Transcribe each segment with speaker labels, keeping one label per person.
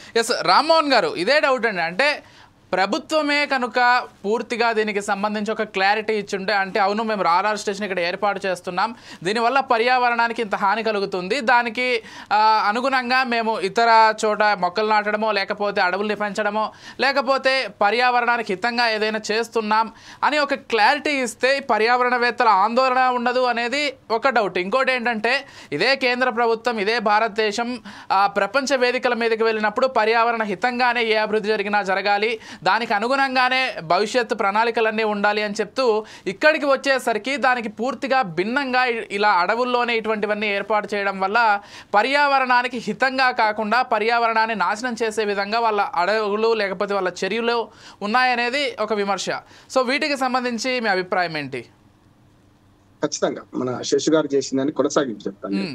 Speaker 1: Yes Rammohan గారు ఇదే doubt అండి అంటే ప్రభుత్వమే కనుక పూర్తిగా దీనికి సంబంధించి ఒక క్లారిటీ ఇచ్చుంటే అంటే అవును మేము రారార్ స్టేషన్ ఇక్కడ ఏర్పాటు చేస్తున్నాం దీనివల్ల పర్యావరణానికి ఇంత హాని కలుగుతుంది దానికి ఆ, అనుగుణంగా మేము ఇతర చోట మొక్కలు నాటడమో లేకపోతే అడవుల్ని పెంచడమో లేకపోతే పర్యావరణానికి హితంగా ఏదైనా చేస్తున్నాం అని ఒక క్లారిటీ ఇస్తే ఈ పర్యావరణవేత్తల ఆందోళన ఉండదు అనేది ఒక డౌట్ ఇంకోటి ఏంటంటే ఇదే కేంద్ర ప్రభుత్వం ఇదే భారతదేశం ఆ, ప్రపంచ వేదికల మీదకి వెళ్ళినప్పుడు పర్యావరణ హితంగానే ఏ అభివృద్ధి జరిగినా జరగాలి దానికి అనుగుణంగానే భవిష్యత్తు ప్రణాళికలన్నీ ఉండాలి అని చెప్తూ ఇక్కడికి వచ్చేసరికి దానికి పూర్తిగా భిన్నంగా ఇ- ఇలా అడవుల్లోనే ఇటువంటివన్నీ ఏర్పాటు చేయడం వల్ల పర్యావరణానికి హితంగా కాకుండా పర్యావరణాన్ని నాశనం చేసే విధంగా వాళ్ళ అడవులు లేకపోతే వాళ్ళ చర్యలు ఉన్నాయనేది ఒక విమర్శ సో వీటికి సంబంధించి మీ అభిప్రాయం ఏంటి
Speaker 2: ఖచ్చితంగా మన శశి గారు చేసిందని కొనసాగించి చెప్తాను
Speaker 1: మ్మ్.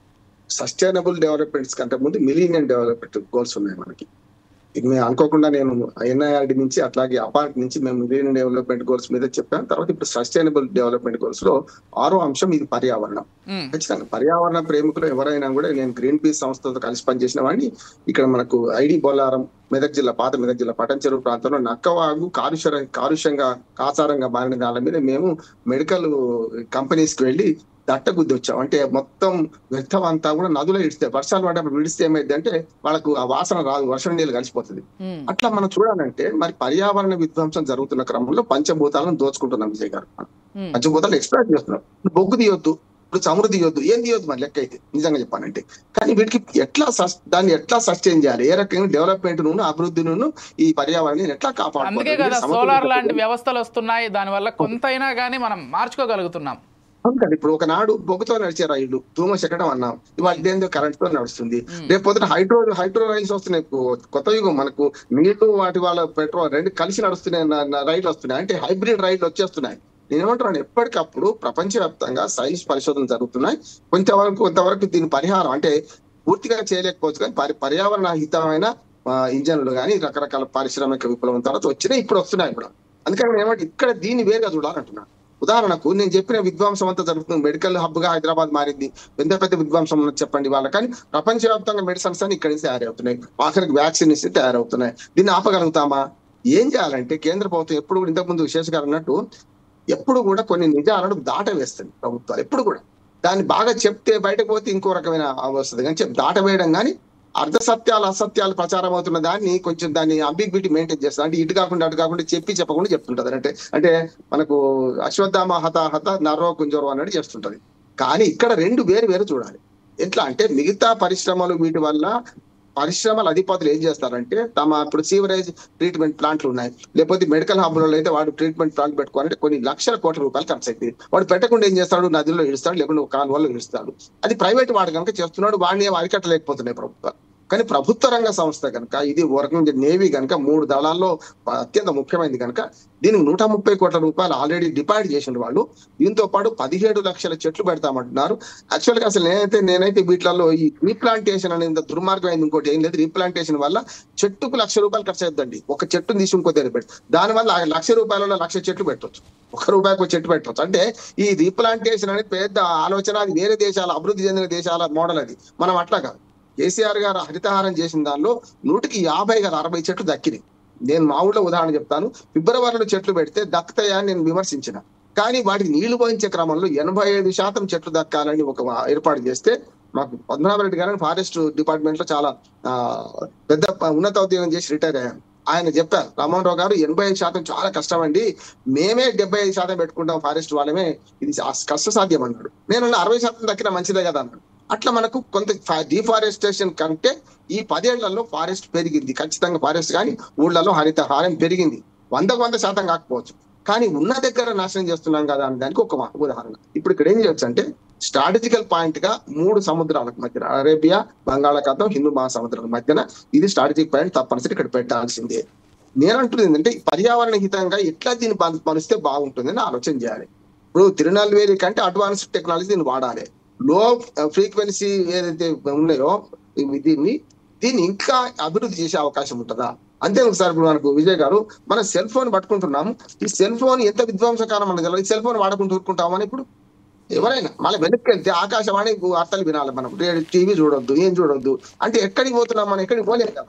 Speaker 2: సస్టైనబుల్ డెవలప్మెంట్స్ కంటే ముందు మిలీనియన్ డెవలప్మెంట్ గోల్స్ ఉన్నాయి మనకి ఇది మేము అనుకోకుండా నేను ఎన్ఐఆర్డి నుంచి అట్లాగే అపార్ట్ నుంచి మేము మిలీనియన్ డెవలప్మెంట్ గోల్స్ మీద చెప్పాను తర్వాత ఇప్పుడు సస్టైనబుల్ డెవలప్మెంట్ గోల్స్ లో ఆరో అంశం ఇది పర్యావరణం
Speaker 1: మ్మ్.
Speaker 2: ఖచ్చితంగా పర్యావరణ ప్రేమికులు ఎవరైనా కూడా నేను గ్రీన్ పీస్ సంస్థతో కలిసి పనిచేసిన వాడిని ఇక్కడ మనకు ఐడి బొల్లారం మెదక్ జిల్లా పాత మెదక్ జిల్లా పటన్ చెరువు ప్రాంతంలో నక్కవాగు కాలుష్య కాలుష్యంగా కాసారంగా మారిన దాని మీద మేము మెడికల్ కంపెనీస్ కి వెళ్ళి దట్టగుద్ది వచ్చాం అంటే మొత్తం వ్యర్థం అంతా కూడా నదులో ఇడిస్తే వర్షాలు పడ్డప్పుడు విడిస్తే ఏమైంది అంటే వాళ్ళకు ఆ వాసన రాదు వర్షం నీళ్ళు కలిసిపోతుంది
Speaker 1: మ్మ్.
Speaker 2: అట్లా మనం చూడాలంటే మరి పర్యావరణ విధ్వంసం జరుగుతున్న క్రమంలో పంచభూతాలను దోచుకుంటున్నాం విజయ్ గారు
Speaker 1: మ్మ్.
Speaker 2: పంచభూతాలు ఎక్స్ట్రాక్ట్ చేస్తున్నాం ఇప్పుడు బొగ్గు తీయొద్దు ఇప్పుడు చమురు తీయొద్దు ఏం తీయొద్దు మరి లెక్క అయితే నిజంగా చెప్పానంటే కానీ వీటికి ఎట్లా సస్- దాన్ని ఎట్లా సస్టైన్ చేయాలి ఏ రకంగా డెవలప్మెంట్ ను అభివృద్ధి ను ఈ పర్యావరణాన్ని ఎట్లా కాపాడుకోవాలి
Speaker 1: అందుకే కదా
Speaker 2: వీటి సమతుల్యత
Speaker 1: సోలార్ లాంటి వ్యవస్థలు వస్తున్నాయి దానివల్ల కొంతైనా కానీ మనం మార్చుకోగలుగుతున్నాం
Speaker 2: అవును కదా ఇప్పుడు ఒకనాడు బొగ్గుతో నడిచే రైళ్లు ధూమ చెక్కడం అన్నాం ఇవాళ ఇదేందో కరెంట్ తో నడుస్తుంది రేపు పొద్దున హైడ్రో హైడ్రో రైల్స్ వస్తున్నాయి కొ- కొత్త యుగం మనకు నీళ్లు వాటి వాళ్ళ పెట్రోల్ రెండు కలిసి నడుస్తున్నాయి న- న- రైళ్లు వస్తున్నాయి అంటే హైబ్రిడ్ రైళ్లు వచ్చేస్తున్నాయి నేనేమంటున్నాను ఎప్పటికప్పుడు ప్రపంచవ్యాప్తంగా సైన్స్ పరిశోధనలు జరుగుతున్నాయి కొంతవరకు కొంతవరకు దీని పరిహారం అంటే పూర్తిగా చేయలేకపోవచ్చు కానీ పరి- పర్యావరణ హితమైన ఆ, ఇంజన్లు కానీ రకరకాల పారిశ్రామిక విప్లవం తర్వాత వచ్చినాయి ఇప్పుడు వస్తున్నాయి కూడా అందుకని నేను ఏమంటే ఇక్కడ దీన్ని వేరుగా చూడాలంటున్నాను ఉదాహరణకు నేను చెప్పిన విధ్వంసం అంతా జరుగుతుంది మెడికల్ హబ్ గా హైదరాబాద్ మారింది పెద్ద పెద్ద విధ్వంసం ఉన్నది చెప్పండి వాళ్ళ కానీ ప్రపంచవ్యాప్తంగా మెడిసిన్స్ అని ఇక్కడి నుంచి తయారవుతున్నాయి ఆఖరికి వ్యాక్సిన్ నుంచి తయారవుతున్నాయి దీన్ని ఆపగలుగుతామా ఏం చేయాలంటే కేంద్ర ప్రభుత్వం ఎప్పుడు కూడా ఇంతకుముందు విశేష గారు అన్నట్టు ఎప్పుడు కూడా కొన్ని నిజాలను దాట వేస్తుంది ప్రభుత్వాలు ఎప్పుడు కూడా దాన్ని బాగా చెప్తే బయటకు పోతే ఇంకో రకమైన వస్తుంది కానీ చెప్ దాట వేయడం కానీ అర్ధ సత్యాలు అసత్యాలు ప్రచారం అవుతున్న దాన్ని కొంచెం దాన్ని అంబిగ్విటీ మెయింటైన్ చేస్తుంది అంటే ఇటు కాకుండా అటు కాకుండా చెప్పి చెప్పకుండా చెప్తుంటది అంటే అంటే మనకు అశ్వత్థామ హత హత నరో కుంజరో అన్నట్టు చేస్తుంటది కానీ ఇక్కడ రెండు వేరు వేరు చూడాలి ఎట్లా అంటే మిగతా పరిశ్రమలు వీటి వల్ల పరిశ్రమల అధిపతులు ఏం చేస్తారంటే తమ ఇప్పుడు సీవరేజ్ ట్రీట్మెంట్ ప్లాంట్లు ఉన్నాయి లేకపోతే మెడికల్ హబ్లలో అయితే వాడు ట్రీట్మెంట్ ప్లాంట్ పెట్టుకోవాలంటే కొన్ని లక్షల కోట్ల రూపాయలు ఖర్చు అవుతుంది వాడు పెట్టకుండా ఏం చేస్తాడు నదిలో ఇడుస్తాడు లేకుంటే కాలువలో ఇడుస్తాడు అది ప్రైవేట్ వాడు కనుక చేస్తున్నాడు వాడిని ఏం అరికట్టలేకపోతున్నాయి ప్రభుత్వాలు కానీ ప్రభుత్వ రంగ సంస్థ కనుక ఇది ఒక రకంగా నేవీ కనుక మూడు దళాల్లో అత్యంత ముఖ్యమైనది కనుక దీనికి నూట ముప్పై కోట్ల రూపాయలు ఆల్రెడీ డిపాజిట్ చేసిన వాళ్ళు దీంతో పాటు పదిహేడు లక్షల చెట్లు పెడతామంటున్నారు యాక్చువల్ గా అసలు నేనైతే నేనైతే వీటిలలో ఈ రీప్లాంటేషన్ అనేది దుర్మార్గమైంది ఇంకోటి ఏం లేదు రీప్లాంటేషన్ వల్ల చెట్టుకు లక్ష రూపాయలు ఖర్చు అవుతుందండి ఒక చెట్టుని తీసి ఇంకో దగ్గర పెట్టి దాని వల్ల ఆ లక్ష రూపాయలలో లక్ష చెట్లు పెట్టవచ్చు ఒక రూపాయికి ఒక చెట్టు పెట్టవచ్చు అంటే ఈ రీప్లాంటేషన్ అనేది పెద్ద ఆలోచన అది వేరే దేశాల అభివృద్ధి చెందిన దేశాల మోడల్ అది మనం అట్లా కాదు కేసీఆర్ గారు హరితహారం చేసిన దానిలో నూటికి యాభై గారు అరవై చెట్లు దక్కినాయి నేను మా ఊళ్ళో ఉదాహరణ చెప్తాను ఫిబ్రవరిలో చెట్లు పెడితే దక్కుతాయా అని నేను విమర్శించిన కానీ వాటికి నీళ్లు పోయించే క్రమంలో ఎనభై ఐదు శాతం చెట్లు దక్కాలని ఒక ఏర్పాటు చేస్తే మాకు పద్మనాభరెడ్డి గారిని ఫారెస్ట్ డిపార్ట్మెంట్ లో చాలా ఆ, పెద్ద ప- ఉన్నత ఉద్యోగం చేసి రిటైర్ అయ్యారు ఆయన చెప్పారు రామోహన్ రావు గారు ఎనభై ఐదు శాతం చాలా కష్టం అండి మేమే డెబ్బై ఐదు శాతం పెట్టుకుంటాం ఫారెస్ట్ వాళ్ళమే ఇది ఆ- కష్ట సాధ్యం అన్నాడు నేను అరవై శాతం దక్కిన మంచిదే కదా అన్నాడు అట్లా మనకు కొంత డిఫారెస్టేషన్ కంటే ఈ పదేళ్లలో ఫారెస్ట్ పెరిగింది ఖచ్చితంగా ఫారెస్ట్ కానీ ఊళ్ళలో హరితహారం పెరిగింది వందకు వంద శాతం కాకపోవచ్చు కానీ ఉన్న దగ్గర నాశనం చేస్తున్నాం కదా అనే దానికి ఒక మా- ఉదాహరణ ఇప్పుడు ఇక్కడ ఏం చేయొచ్చు అంటే స్ట్రాటజికల్ పాయింట్ గా మూడు సముద్రాలకు మధ్యన అరేబియా బంగాళాఖాతం హిందూ మహాసముద్రాల మధ్యన ఇది స్ట్రాటజిక్ పాయింట్ తప్పనిసరి ఇక్కడ పెట్టాల్సిందే నేనంటుంది ఏంటంటే పర్యావరణ హితంగా ఎట్లా దీన్ని పని- పనిస్తే బాగుంటుందని ఆలోచన చేయాలి ఇప్పుడు తిరునల్వేలి కంటే అడ్వాన్స్డ్ టెక్నాలజీ దీన్ని వాడాలి లో ఫ్రీక్వెన్సీ ఏదైతే ఉన్నాయో ఇవి దీన్ని దీన్ని ఇంకా అభివృద్ధి చేసే అవకాశం ఉంటుందా అంతే ఒకసారి ఇప్పుడు మనకు విజయ్ గారు మన సెల్ ఫోన్ పట్టుకుంటున్నాము ఈ సెల్ ఫోన్ ఎంత విధ్వంసకారం మనకు తెలియదు ఈ సెల్ ఫోన్ వాడుకుంటూ ఊరుకుంటామని ఇప్పుడు ఎవరైనా మళ్ళీ వెనక్కి వెళ్తే ఆకాశవాణి వార్తలు వినాలి మనం టీవీ చూడొద్దు ఏం చూడొద్దు అంటే ఎక్కడికి పోతున్నాం మనం ఎక్కడికి పోలేము కదా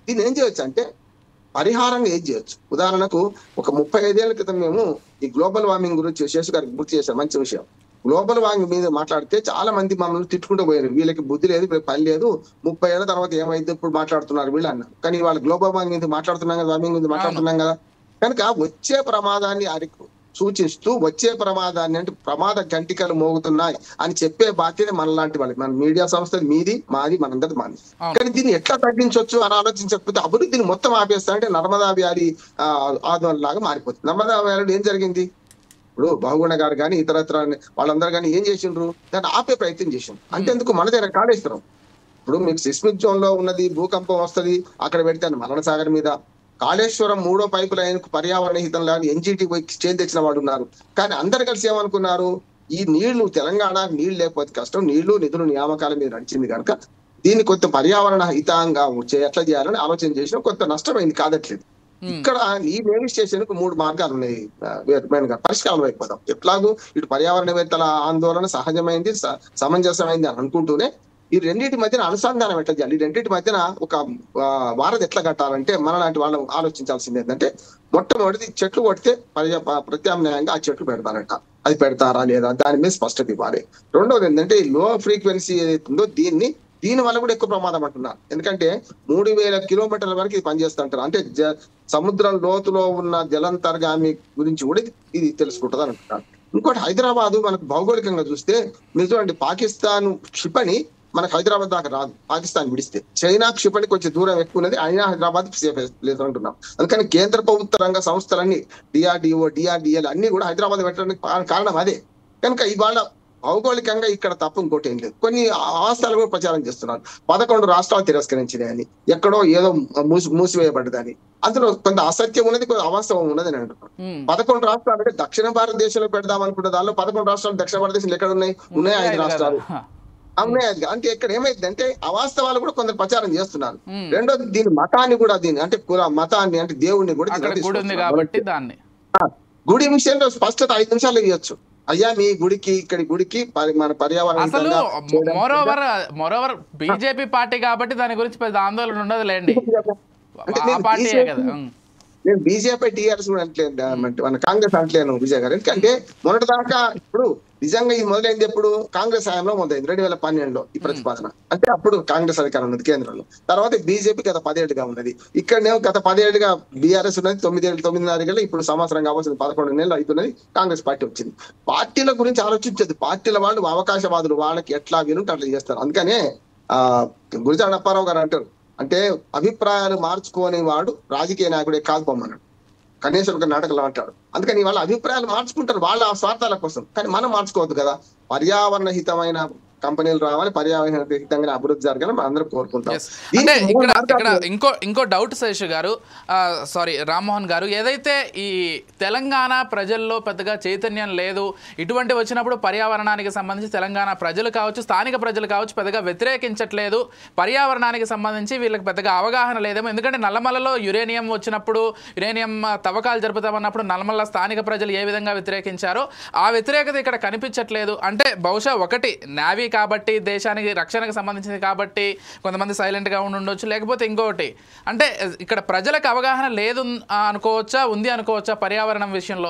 Speaker 2: దీన్ని ఏం చేయొచ్చు అంటే పరిహారంగా ఏం చేయొచ్చు ఉదాహరణకు ఒక ముప్పై ఐదేళ్ల క్రితం మేము ఈ గ్లోబల్ వార్మింగ్ గురించి శేషు గారికి గుర్తు చేశారు మంచి విషయం గ్లోబల్ వార్మింగ్ మీద మాట్లాడితే చాలా మంది మమ్మల్ని తిట్టుకుంటూ పోయారు వీళ్ళకి బుద్ధి లేదు వీళ్ళకి పని లేదు ముప్పై ఏళ్ళ తర్వాత ఏమైంది ఇప్పుడు మాట్లాడుతున్నారు వీళ్ళు అన్నారు కానీ వాళ్ళు గ్లోబల్ వార్మింగ్ గురించి మాట్లాడుతున్నాం కదా వార్మింగ్ గురించి మాట్లాడుతున్నాం కదా కనుక వచ్చే ప్రమాదాన్ని అరి సూచిస్తూ వచ్చే ప్రమాదాన్ని అంటే ప్రమాద గంటికలు మోగుతున్నాయి అని చెప్పే బాధ్యత మనలాంటి వాళ్ళకి మన మీడియా సంస్థ మీది మాది మనందరి మాది
Speaker 1: అవును.
Speaker 2: కానీ దీన్ని ఎట్లా తగ్గించవచ్చు అని ఆలోచించకపోతే అభివృద్ధిని మొత్తం ఆపేస్తా అంటే నర్మదా వ్యాధి ఆ, ఆందోళన లాగా మారిపోతుంది నర్మదా వ్యాధిలో ఏం జరిగింది ఇప్పుడు బాహుగుణ గారు కానీ ఇతరత్ర వాళ్ళందరూ కానీ ఏం చేసిండ్రు దాన్ని ఆపే ప్రయత్నం చేసిండ్రు అంతేందుకు మన దగ్గర కాళేశ్వరం ఇప్పుడు మీకు సిస్మిక్ జోన్ లో ఉన్నది భూకంపం వస్తది అక్కడ పెడితే మరణ సాగర్ మీద కాళేశ్వరం మూడో పైపు లైన్ పర్యావరణ హితం లాగా ఎన్జిటి చేంజ్ తెచ్చిన వాడు ఉన్నారు కానీ అందరు కలిసి ఏమనుకున్నారు ఈ నీళ్లు తెలంగాణ నీళ్లు లేకపోతే కష్టం నీళ్లు నిధులు నియామకాల మీద నడిచింది కనుక దీన్ని కొంత పర్యావరణ హితంగా చే- ఎట్లా చేయాలని ఆలోచన చేసిన కొంత నష్టమైంది కాదట్లేదు
Speaker 1: ఉమ్.
Speaker 2: ఇక్కడ ఈ నేవీ స్టేషన్ కు మూడు మార్గాలు ఉన్నాయి ఆ, మెయిన్ గా పరిష్కారం అయిపోదాం ఎట్లాగూ ఇటు పర్యావరణవేత్తల ఆందోళన సహజమైంది స- సమంజసమైంది అని అనుకుంటూనే ఈ రెండింటి మధ్యన అనుసంధానం ఎట్లా చేయాలి ఈ రెండింటి మధ్యన ఒక ఆ, వారధి ఎట్లా కట్టాలంటే మన లాంటి వాళ్ళు ఆలోచించాల్సింది ఏంటంటే మొట్టమొదటి చెట్లు కొడితే పర్య- ప- ప్రత్యామ్నాయంగా ఆ చెట్లు పెడతారంట అది పెడతారా లేదా దాని మీద స్పష్టత ఇవ్వాలి రెండోది ఏంటంటే ఈ లో ఫ్రీక్వెన్సీ ఏదైతే ఉందో దీన్ని దీని వల్ల కూడా ఎక్కువ ప్రమాదం అంటున్నారు ఎందుకంటే మూడు వేల కిలోమీటర్ల వరకు ఇది పనిచేస్తుంటారు అంటే జ- సముద్రం లోతులో ఉన్న జలంతర్గామి గురించి కూడా ఇది- ఇది తెలుసుకుంటుంది అని అంటున్నారు ఇంకోటి హైదరాబాద్ మనకు భౌగోళికంగా చూస్తే మీరు చూడండి పాకిస్తాన్ క్షిపణి మనకు హైదరాబాద్ దాకా రాదు పాకిస్తాన్ విడిస్తే చైనా క్షిపణి కొంచెం దూరం ఎక్కువ ఉన్నది అయినా హైదరాబాద్ సేఫ్ ప్లేస్ అంటున్నాం అందుకని కేంద్ర ప్రభుత్వ రంగ సంస్థలన్నీ డిఆర్డిఓ డిఆర్డిఎల్ అన్ని కూడా హైదరాబాద్ పెట్టడానికి కారణం- కారణం అదే కనుక ఇవాళ భౌగోళికంగా ఇక్కడ తప్పు ఇంకోటి ఏం లేదు కొన్ని ఆవాసాలు కూడా ప్రచారం చేస్తున్నారు పదకొండు రాష్ట్రాలు తిరస్కరించినాయని ఎక్కడో ఏదో మూసి మూసివేయబడ్డదని అందులో కొంత అసత్యం ఉన్నది కొంత అవాస్తవం ఉన్నది అని అంటున్నారు
Speaker 1: ఉమ్.
Speaker 2: పదకొండు రాష్ట్రాలు అంటే దక్షిణ భారతదేశంలో పెడదాం అనుకున్న దానిలో పదకొండు రాష్ట్రాలు దక్షిణ భారతదేశంలో ఎక్కడ ఉన్నాయి ఉన్నాయి ఐదు
Speaker 1: కదా.
Speaker 2: రాష్ట్రాలు
Speaker 1: హ.
Speaker 2: ఆ, ఉన్నాయి ఐదు. అంటే ఇక్కడ ఏమైందంటే అవాస్తవాలు కూడా కొందరు ప్రచారం చేస్తున్నారు
Speaker 1: ఉమ్.
Speaker 2: రెండోది దీని మతాన్ని కూడా దీన్ని అంటే కుల మతాన్ని అంటే దేవుడిని కూడా
Speaker 1: అక్కడ
Speaker 2: దీంట్లో
Speaker 1: గుడి ఉంది
Speaker 2: తీసుకొస్తున్నారు.
Speaker 1: కాబట్టి దాన్ని
Speaker 2: ఆ, గుడి విషయంలో స్పష్టత ఐదు నిమిషాలు ఇవ్వచ్చు అయ్యా మీ గుడికి ఇక్కడి గుడికి పరి- మన పర్యావరణ
Speaker 1: అసలు
Speaker 2: హితంగా చేయడానికి
Speaker 1: మోరోవర్ మోరోవర్ బీజేపీ పార్టీ కాబట్టి దాని గురించి పెద్ద ఆందోళన ఉండదు లేండి
Speaker 2: అంటే
Speaker 1: ఆ
Speaker 2: నేను
Speaker 1: పార్టీయే
Speaker 2: BJP
Speaker 1: కదా ఉమ్.
Speaker 2: నేను బీజేపీ టీఆర్ఎస్ కూడా అంటలేదు అంటే మన కాంగ్రెస్ అంటలేను విజయ్ గారు ఎందుకంటే మొన్నటిదాకా ఇప్పుడు నిజంగా ఇది మొదలైంది ఎప్పుడు కాంగ్రెస్ హయాంలో మొదలైంది రెండు వేల పన్నెండులో ఈ ప్రతిపాదన అంటే అప్పుడు కాంగ్రెస్ అధికారం ఉన్నది కేంద్రంలో తర్వాత బీజేపీ గత పదేళ్లుగా ఉన్నది ఇక్కడనేమో గత పదేళ్లుగా బీఆర్ఎస్ ఉన్నది తొమ్మిది ఏళ్ళు తొమ్మిదిన్నర ఏళ్ళు ఇప్పుడు సంవత్సరం కావాల్సింది పదకొండు నెలలు అవుతున్నది కాంగ్రెస్ పార్టీ వచ్చింది పార్టీల గురించి ఆలోచించదు పార్టీల వాళ్ళు అవకాశవాదులు వాళ్ళకి ఎట్లా వీలుంటే అట్లా చేస్తారు అందుకనే ఆ గురిజాడ అప్పారావు గారు అంటారు అంటే అభిప్రాయాలు మార్చుకోని వాడు రాజకీయ నాయకుడే కాదు పొమ్మన్నాడు కనీసం ఒక నాటకంలో అంటాడు అందుకని వాళ్ళ అభిప్రాయాలు మార్చుకుంటారు వాళ్ళ స్వార్థాల కోసం కానీ మనం మార్చుకోవద్దు కదా పర్యావరణ హితమైన కంపెనీలు రావాలి పర్యావరణ హితంగా అభివృద్ధి జరగాలని మనం అందరం కోరుకుంటాం
Speaker 1: Yes. అంటే
Speaker 2: దీనికి మూడు
Speaker 1: ఇక్కడ
Speaker 2: మార్గాలు
Speaker 1: ఇక్కడ ఇంకో ఇంకో డౌట్ శేష్ గారు సారీ రామ్మోహన్ గారు ఏదైతే ఈ తెలంగాణ ప్రజల్లో పెద్దగా చైతన్యం లేదు ఇటువంటి వచ్చినప్పుడు పర్యావరణానికి సంబంధించి తెలంగాణ ప్రజలు కావచ్చు స్థానిక ప్రజలు కావచ్చు పెద్దగా వ్యతిరేకించట్లేదు పర్యావరణానికి సంబంధించి వీళ్ళకి పెద్దగా అవగాహన లేదేమో ఎందుకంటే నల్లమలలో యురేనియం వచ్చినప్పుడు యురేనియం ఆ, తవ్వకాలు జరుపుతామన్నప్పుడు నల్లమల్ల స్థానిక ప్రజలు ఏ విధంగా వ్యతిరేకించారో ఆ వ్యతిరేకత ఇక్కడ కనిపించట్లేదు అంటే బహుశా ఒకటి నావీ కాబట్టి దేశానికి రక్షణకు సంబంధించింది కాబట్టి కొంతమంది సైలెంట్గా ఉండి ఉండొచ్చు లేకపోతే ఇంకొకటి అంటే ఇక్కడ ప్రజలకు అవగాహన లేదు ఆ, అనుకోవచ్చా ఉంది అనుకోవచ్చా పర్యావరణం విషయంలో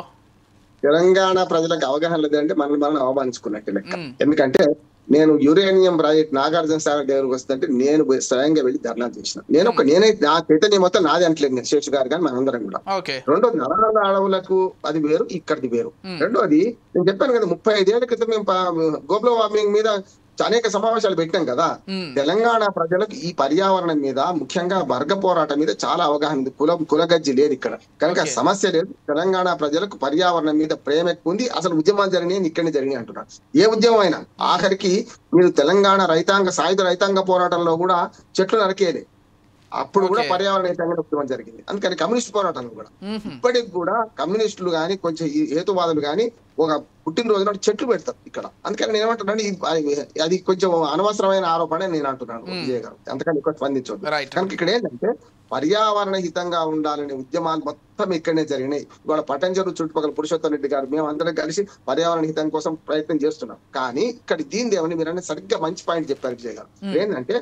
Speaker 2: తెలంగాణ ప్రజలకు అవగాహన లేదంటే మనల్ని మనం అవమానించుకున్నట్టు లెక్క
Speaker 1: మ్మ్.
Speaker 2: ఎందుకంటే నేను యురేనియం ప్రాజెక్ట్ నాగార్జున సాగర్ దగ్గరకు వస్తుంటే నేను పోయి స్వయంగా వెళ్ళి ధర్నా చేసిన నేను ఒక నేనే నా చైతన్యం మొత్తం నాది అంటలేదు నేను శేషు గారు కానీ మనందరం కూడా
Speaker 1: ఓకే
Speaker 2: రెండోది నరాల అడవులకు అది వేరు ఇక్కడిది వేరు
Speaker 1: మ్మ్.
Speaker 2: రెండోది నేను చెప్పాను కదా ముప్పై ఐదేళ్ల క్రితం మేము గ్లోబల్ వార్మింగ్ మీద అనేక సమావేశాలు పెట్టాం కదా
Speaker 1: మ్మ్.
Speaker 2: తెలంగాణ ప్రజలకు ఈ పర్యావరణం మీద ముఖ్యంగా వర్గ పోరాటం మీద చాలా అవగాహన ఉంది కుల కులగజ్జి లేదు ఇక్కడ కనుక
Speaker 1: Okay.
Speaker 2: సమస్య లేదు తెలంగాణ ప్రజలకు పర్యావరణం మీద ప్రేమ ఎక్కువ ఉంది అసలు ఉద్యమాలు జరిగినాయి ఇక్కడనే జరిగినాయి అంటున్నారు ఏ ఉద్యమం అయినా ఆఖరికి మీరు తెలంగాణ రైతాంగ సాయుధ రైతాంగ పోరాటంలో కూడా చెట్లు నరికేయలే అప్పుడు కూడా
Speaker 1: Okay.
Speaker 2: పర్యావరణ హితంగా ఉద్యమం జరిగింది అందుకని కమ్యూనిస్ట్ పోరాటం కూడా
Speaker 1: మ్మ్.
Speaker 2: ఇప్పటికి కూడా కమ్యూనిస్టులు గాని కొంచెం ఈ హేతువాదులు గాని ఒక పుట్టినరోజు నాడు చెట్లు పెడతారు ఇక్కడ అందుకని నేను ఏమంటున్నాను ఇది- అది కొంచెం అనవసరమైన ఆరోపణ అని నేను అంటున్నాను
Speaker 1: Hmm.
Speaker 2: విజయ్ గారు అంతకని ఎక్కువ స్పందించవద్దు
Speaker 1: రైట్
Speaker 2: కనుక ఇక్కడ ఏంటంటే పర్యావరణ హితంగా ఉండాలనే ఉద్యమాలు మొత్తం ఇక్కడనే జరిగినాయి ఇవాళ పటంజరు చుట్టుపక్కల పురుషోత్తం రెడ్డి గారు మేము అందరం కలిసి పర్యావరణ హితం కోసం ప్రయత్నం చేస్తున్నాం కానీ ఇక్కడ దీని ఏమని మీరు అనేది సరిగ్గా మంచి పాయింట్ చెప్పారు విజయ్ గారు
Speaker 1: Hmm.
Speaker 2: ఏంటంటే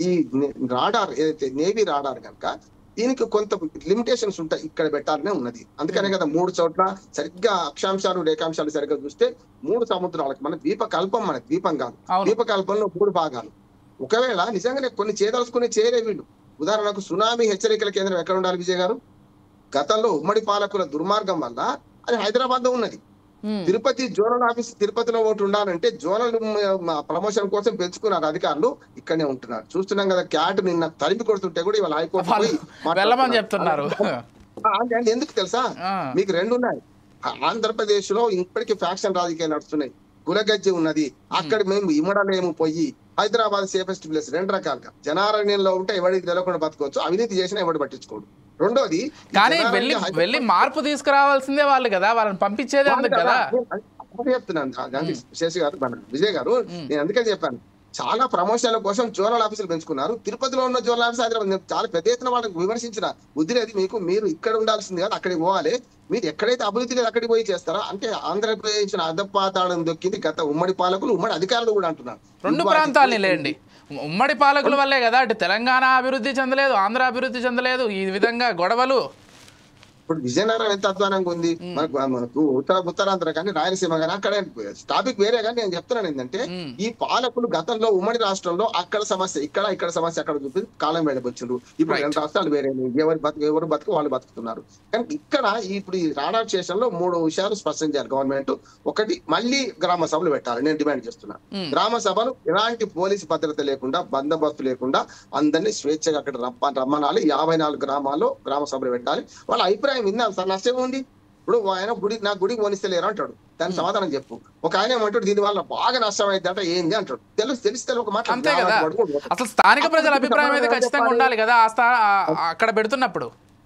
Speaker 2: ఈ రాడార్ ఏదైతే నేవీ రాడార్ కనుక దీనికి కొంత లిమిటేషన్స్ ఉంటాయి ఇక్కడ పెట్టాలనే ఉన్నది అందుకనే కదా మూడు చోట్ల సరిగ్గా అక్షాంశాలు రేఖాంశాలు సరిగ్గా చూస్తే మూడు సముద్రాలకు మన ద్వీపకల్పం మన ద్వీపం కాదు
Speaker 1: అవును
Speaker 2: ద్వీపకల్పంలో మూడు భాగాలు ఒకవేళ నిజంగానే కొన్ని చేయదలుచుకుని చేయలే వీళ్ళు ఉదాహరణకు సునామీ హెచ్చరికల కేంద్రం ఎక్కడ ఉండాలి విజయ్ గారు గతంలో ఉమ్మడి పాలకుల దుర్మార్గం వల్ల అది హైదరాబాద్ లో ఉన్నది
Speaker 1: ఉమ్.
Speaker 2: తిరుపతి జోనల్ ఆఫీస్ తిరుపతిలో ఒకటి ఉండాలంటే జోనల్ ప్రమోషన్ కోసం పెంచుకున్నారు అధికారులు ఇక్కడనే ఉంటున్నారు చూస్తున్నాం కదా క్యాట్ నిన్న తరిమి కొడుతుంటే కూడా ఇవాళ హైకోర్టు
Speaker 1: వాళ్ళు
Speaker 2: పోయి
Speaker 1: వెళ్ళమని
Speaker 2: మాట్లాడుతున్నారు.
Speaker 1: చెప్తున్నారు
Speaker 2: ఆ, అంటే అంటే ఎందుకు తెలుసా
Speaker 1: ఆ,
Speaker 2: మీకు రెండు ఉన్నాయి ఆ- ఆంధ్రప్రదేశ్ లో ఇప్పటికీ ఫ్యాక్షన్ రాజకీయాలు నడుస్తున్నాయి కులగజ్జి ఉన్నది అక్కడ మేము ఇమ్మడలేము పోయి హైదరాబాద్ సేఫెస్ట్ ప్లేస్ రెండు రకాలుగా జనారణ్యంలో ఉంటే ఎవరికి తెలియకుండా బతకవచ్చు అవినీతి చేసినా ఎవడు పట్టించుకోడు రెండోది ఈ
Speaker 1: కానీ
Speaker 2: జనారణ్య
Speaker 1: వెళ్ళి
Speaker 2: హైదరాబాద్
Speaker 1: వెళ్ళి మార్పు తీసుకురావాల్సిందే వాళ్ళు కదా వాళ్ళని పంపించేదే అందుకు కదా
Speaker 2: అదే చెప్తున్నాను ఆ గాంధీ శేషి గారు మన విజయ్ గారు నేను అందుకే చెప్పాను చాలా ప్రమోషన్ల కోసం జోనల్ ఆఫీసులు పెంచుకున్నారు తిరుపతిలో ఉన్న జోనల్ ఆఫీస్ హైదరాబాద్ నేను చాలా పెద్ద ఎత్తున వాళ్ళకి విమర్శించిన బుద్ధి లేదు మీకు మీరు ఇక్కడ ఉండాల్సింది కాదు అక్కడికి పోవాలి మీరు ఎక్కడైతే అభివృద్ధి లేదు అక్కడికి పోయి చేస్తారా అంటే ఆంధ్రప్రదేశ్ అదపాతాళం దొక్కింది గత ఉమ్మడి పాలకులు ఉమ్మడి అధికారులు కూడా అంటున్నారు
Speaker 1: రెండు ప్రాంతాలని లేండి ఉమ్మడి పాలకుల వల్లే కదా అటు తెలంగాణ అభివృద్ధి చెందలేదు ఆంధ్ర అభివృద్ధి చెందలేదు ఈ విధంగా గొడవలు
Speaker 2: ఇప్పుడు విజయనగరం ఎంత అధ్వానంగా ఉంది మనకు మనకు ఉత్తర ఉత్తరాంధ్ర కానీ రాయలసీమ కానీ అక్కడ టాపిక్ వేరే కానీ నేను చెప్తున్నాను ఏంటంటే
Speaker 1: ఉమ్.
Speaker 2: ఈ పాలకులు గతంలో ఉమ్మడి రాష్ట్రంలో అక్కడ సమస్య ఇక్కడ ఇక్కడ సమస్య అక్కడ చూపి కాలం వెళ్ళబొచ్చిండ్రు ఇప్పుడు
Speaker 1: Right.
Speaker 2: రెండు రాష్ట్రాలు వేరే ఎవరు బతుకు ఎవరు బతుకు వాళ్ళు బతుకుతున్నారు కానీ ఇక్కడ ఇప్పుడు ఈ రాడా స్టేషన్ లో మూడు విషయాలు స్పష్టం చేయాలి గవర్నమెంట్ ఒకటి మళ్ళీ గ్రామ సభలు పెట్టాలి నేను డిమాండ్ చేస్తున్నా
Speaker 1: ఉమ్.
Speaker 2: గ్రామ సభలు ఎలాంటి పోలీసు భద్రత లేకుండా బందోబస్తు లేకుండా అందరినీ స్వేచ్ఛగా అక్కడ రప్ప రమ్మనాలి యాభై నాలుగు గ్రామాల్లో గ్రామ సభలు పెట్టాలి వాళ్ళ అభిప్రాయం విన్నాం సార్ నష్టం ఉంది ఇప్పుడు ఆయన గుడి నా గుడికి పోనిస్తలేరు అంటాడు దానికి సమాధానం చెప్పు ఒక ఆయన ఏమంటాడు దీని వల్ల బాగా నష్టం అయింది అంటే ఏంది అంటాడు తెలుసు తెలిస్తే ఒక మాట
Speaker 1: అంతే కదా అసలు స్థానిక ప్రజల అభిప్రాయం అయితే ఖచ్చితంగా ఉండాలి కదా ఆ స్థా ఆ- అక్కడ పెడుతున్నప్పుడు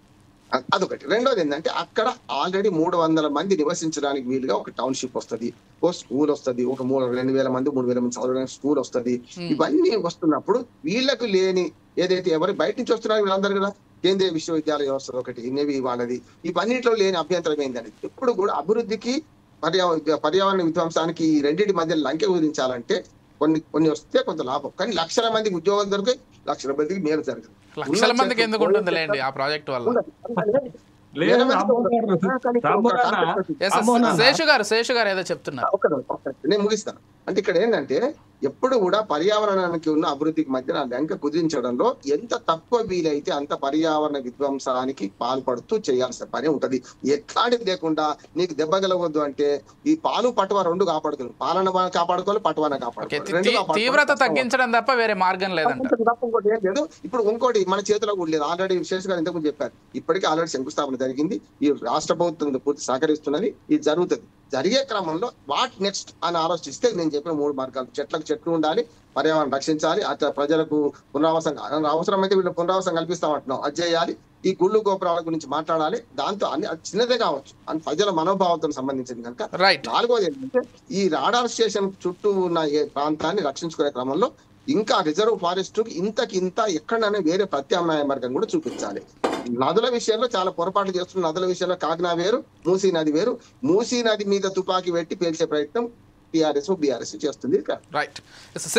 Speaker 2: అ- అదొకటి రెండోది ఏంటంటే అక్కడ ఆల్రెడీ మూడు వందల మంది నివసించడానికి వీలుగా ఒక టౌన్షిప్ వస్తది ఓ స్కూల్ వస్తది ఒక మూడు రెండు వేల మంది మూడు వేల మంది చదవడానికి స్కూల్ వస్తది ఇవన్నీ వస్తున్నప్పుడు వీళ్ళకు లేని ఏదైతే ఎవరు బయట నుంచి వస్తున్నారు వీళ్ళందరూ కదా కేంద్రీయ విశ్వవిద్యాలయ వ్యవస్థ ఒకటి నేవి వాళ్ళది ఇవన్నిట్లో లేని అభ్యంతరం ఏందని ఇప్పుడు కూడా అభివృద్ధికి పర్యావరణ పర్యావరణ విధ్వంసానికి ఈ రెండింటి మధ్య లంకె కుదించాలంటే కొన్ని కొన్ని వస్తే కొంత లాభం కానీ లక్షల మందికి ఉద్యోగాలు దొరికాయి లక్షల మందికి మేలు జరగదు
Speaker 1: లక్షల మందికి ఎందుకు ఉంటుంది లేండి ఆ ప్రాజెక్ట్ వల్ల
Speaker 2: ఉండదు.
Speaker 3: లేదు
Speaker 2: వేల మందికి
Speaker 3: రామ్మోహన్
Speaker 2: ఉండదు.
Speaker 3: గారు,
Speaker 2: కానీ ఇప్పుడు
Speaker 3: రామ్మోహన్
Speaker 2: ఒక
Speaker 3: అన్న,
Speaker 2: కాన్సెప్ట్
Speaker 1: Yes, yes.
Speaker 3: రామ్మోహన్ అన్న.
Speaker 1: శేషు గారు శేషు గారు ఏదో చెప్తున్నారు
Speaker 2: ఒక్క నిమిషం, ఒక్క నిమిషం. నేను ముగిస్తాను అంటే ఇక్కడ ఏంటంటే ఎప్పుడు కూడా పర్యావరణానికి ఉన్న అభివృద్ధికి మధ్య లెంక కుదించడంలో ఎంత తక్కువ వీలైతే అంత పర్యావరణ విధ్వంసానికి పాల్పడుతూ చేయాల్సిన పని ఉంటది ఎట్లాంటిది లేకుండా నీకు దెబ్బ గెలవద్దు అంటే ఈ పాలు పటువ రెండు కాపాడుకోవాలి పాలన కాపాడుకోవాలి పటువన
Speaker 1: ఓకే
Speaker 2: కాపాడుకోవాలి
Speaker 1: తీ-
Speaker 2: రెండు
Speaker 1: తీ-
Speaker 2: కాపాడుకోవాలి.
Speaker 1: తీవ్రత తగ్గించడం తప్ప వేరే మార్గం లేదంట
Speaker 2: అంతకు తప్ప ఇంకోటి ఏం లేదు ఇప్పుడు ఇంకోటి మన చేతిలో కూడా లేదు ఆల్రెడీ విశేష్ గారు ఇంతకుముందు చెప్పారు ఇప్పటికే ఆల్రెడీ శంకుస్థాపన జరిగింది ఈ రాష్ట్ర ప్రభుత్వం పూర్తి సహకరిస్తున్నది ఇది జరుగుతుంది జరిగే క్రమంలో వాట్ నెక్స్ట్ అని ఆలోచిస్తే నేను చెప్పిన మూడు మార్గాలు చెట్లకు చెట్లు ఉండాలి పర్యావరణం రక్షించాలి అట్లా ప్రజలకు పునరావాసం అవసరమైతే వీళ్ళు పునరావాసం కల్పిస్తామంటున్నాం అది చేయాలి ఈ గుళ్ళు గోపురాల గురించి మాట్లాడాలి దాంతో అన్ని అది చిన్నదే కావచ్చు అని ప్రజల మనోభావంతో సంబంధించింది కనుక
Speaker 1: రైట్
Speaker 2: నాలుగోది ఏంటంటే ఈ రాడార్ స్టేషన్ చుట్టూ ఉన్న ఏ ప్రాంతాన్ని రక్షించుకునే క్రమంలో ఇంకా రిజర్వ్ ఫారెస్ట్ ఇంతకి ఇంత ఎక్కడైనా వేరే ప్రత్యామ్నాయ మార్గం కూడా చూపించాలి నదుల విషయంలో చాలా పొరపాట్లు చేస్తున్న నదుల విషయంలో కాకినా వేరు మూసీ నది వేరు మూసీ నది మీద తుపాకీ పెట్టి పేల్చే ప్రయత్నం టిఆర్ఎస్ బీఆర్ఎస్ చేస్తుంది
Speaker 1: రైట్